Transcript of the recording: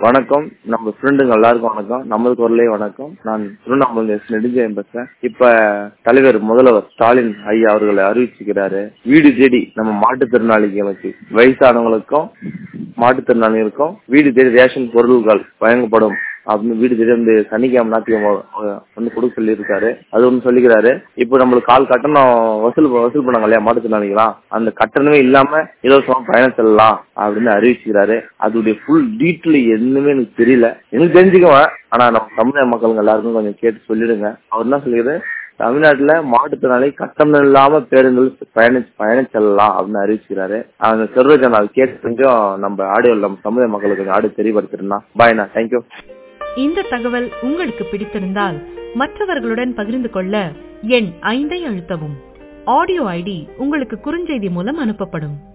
வணக்கம் நம்ம ஃப்ரெண்டுங்க எல்லாருக்கும் வணக்கம் நமது குரலே வணக்கம் நான் திருவண்ணாமலை எஸ் நெடுஞ்செழியன் பேசுறேன் இப்ப தலைவர் முதல்வர் ஸ்டாலின் ஐயா அவர்களை அறிவிச்சுக்கிறாரு வீடு தேடி நம்ம மாற்றுத்திறனாளிகளுக்கு வயசானவங்களுக்கும் மாற்றுத்திறனாளிகளுக்கும் வீடு தேடி ரேஷன் பொருட்கள் வழங்கப்படும் அப்படின்னு வீடு தேடி வந்து சனிக்கிழமை ஞாயிற்றுக்கிழமை வந்து கொடுக்க சொல்லியிருக்காரு அது ஒன்று சொல்லிக்கிறாரு இப்போ நம்மளுக்கு கால் கட்டணம் வசூல் வசூல் பண்ணாங்க இல்லையா மாற்றுத்திறனாளிகளாம் அந்த கட்டணமே இல்லாம இலவசமா பயணம் செல்லலாம் அப்படின்னு அறிவிச்சுக்கிறாரு அதோடைய ஃபுல் டீட்டெயில் என்னமே எனக்கு தெரியல எனக்கு தெரிஞ்சுக்குவேன் ஆனா நம்ம தமிழக மக்களுங்க எல்லாருக்கும் கொஞ்சம் கேட்டு சொல்லிடுங்க அவர் என்ன சொல்லிடுறாரு தமிழ்நாட்டுல மாற்றுத்திறனாளி கட்டணம் இல்லாம பேருந்தில் பயணி பயணம் செல்லலாம் அப்படின்னு அறிவிச்சுக்கிறாரு அந்த செல்வஜன் அது கேட்டு கொஞ்சம் நம்ம ஆடியோ நம்ம தமிழக மக்களுக்கு கொஞ்சம் ஆடியோ தெரியப்படுத்திருந்தா பாய்ண்ணா தேங்க்யூ இந்த தகவல் உங்களுக்கு பிடித்திருந்தால் மற்றவர்களுடன் பகிர்ந்து கொள்ள எண் ஐந்தை அழுத்தவும் ஆடியோ ஐடி உங்களுக்கு குறுஞ்செய்தி மூலம் அனுப்பப்படும்